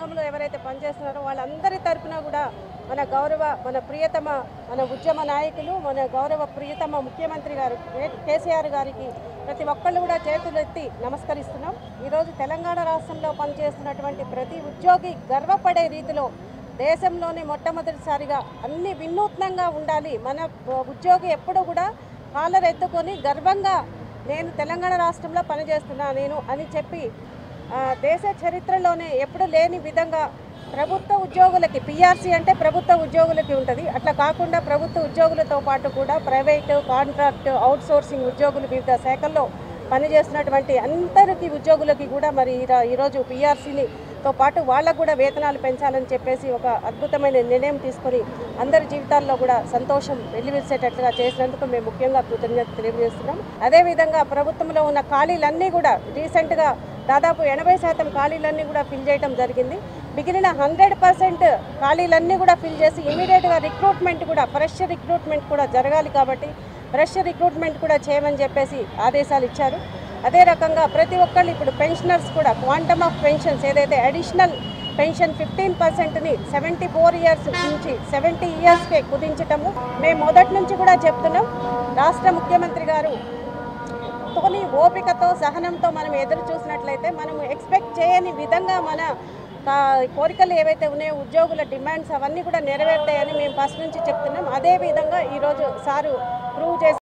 రంగంలో ఎవరైతే పనిచేస్తున్నారో వాళ్ళందరి తరపున కూడా మన గౌరవ మన ప్రియతమ మన ఉద్యమ నాయకులు మన గౌరవ ప్రియతమ ముఖ్యమంత్రి గారు కే- కేసీఆర్ గారికి ప్రతి ఒక్కళ్ళు కూడా చేతులు ఎత్తి నమస్కరిస్తున్నాం ఈరోజు తెలంగాణ రాష్ట్రంలో పనిచేస్తున్నటువంటి ప్రతి ఉద్యోగి గర్వపడే రీతిలో దేశంలోనే మొట్టమొదటిసారిగా అన్ని వినూత్నంగా ఉండాలి మన ఉద్యోగి ఎప్పుడు కూడా కాలర్ ఎత్తుకొని గర్వంగా నేను తెలంగాణ రాష్ట్రంలో పనిచేస్తున్నా నేను అని చెప్పి ఆ, దేశ చరిత్రలోనే ఎప్పుడు లేని విధంగా ప్రభుత్వ ఉద్యోగులకి పిఆర్సీ అంటే ప్రభుత్వ ఉద్యోగులకి ఉంటుంది అట్లా కాకుండా ప్రభుత్వ ఉద్యోగులతో పాటు కూడా ప్రైవేటు కాంట్రాక్ట్ అవుట్సోర్సింగ్ ఉద్యోగులు వివిధ శాఖల్లో పనిచేస్తున్నటువంటి అందరికీ ఉద్యోగులకి కూడా మరి ఈర- ఈరోజు పిఆర్సీని తో పాటు వాళ్ళకు కూడా వేతనాలు పెంచాలని చెప్పేసి ఒక అద్భుతమైన నిర్ణయం తీసుకొని అందరి జీవితాల్లో కూడా సంతోషం వెల్లివిరిసేటట్లుగా చేసినందుకు మేము ముఖ్యంగా కృతజ్ఞత తెలియజేస్తున్నాం అదేవిధంగా ప్రభుత్వంలో ఉన్న ఖాళీలన్నీ కూడా రీసెంట్గా దాదాపు ఎనభై శాతం ఖాళీలన్నీ కూడా ఫిల్ చేయడం జరిగింది మిగిలిన హండ్రెడ్ పర్సెంట్ ఖాళీలన్నీ కూడా ఫిల్ చేసి ఇమీడియట్గా రిక్రూట్మెంట్ కూడా ఫ్రెష్ రిక్రూట్మెంట్ కూడా జరగాలి కాబట్టి ఫ్రెష్ రిక్రూట్మెంట్ కూడా చేయమని చెప్పేసి ఆదేశాలు ఇచ్చారు అదే రకంగా ప్రతి ఒక్కళ్ళు ఇప్పుడు పెన్షనర్స్ కూడా క్వాంటమ్ ఆఫ్ పెన్షన్స్ ఏదైతే అడిషనల్ పెన్షన్ ఫిఫ్టీన్ పర్సెంట్ని సెవెంటీ ఫోర్ ఇయర్స్ నుంచి సెవెంటీ ఇయర్స్కే కుదించటము మేము మొదటి నుంచి కూడా చెప్తున్నాం రాష్ట్ర ముఖ్యమంత్రి గారు తోని ఓపికతో సహనంతో మనం ఎదురు చూసినట్లయితే మనం ఎక్స్పెక్ట్ చేయని విధంగా మన ఆ, కోరికలు ఏవైతే ఉన్నాయో ఉద్యోగుల డిమాండ్స్ అవన్నీ కూడా నెరవేరుతాయని మేము ఫస్ట్ నుంచి చెప్తున్నాం అదే విధంగా ఈరోజు సారు ప్రూవ్ చేసి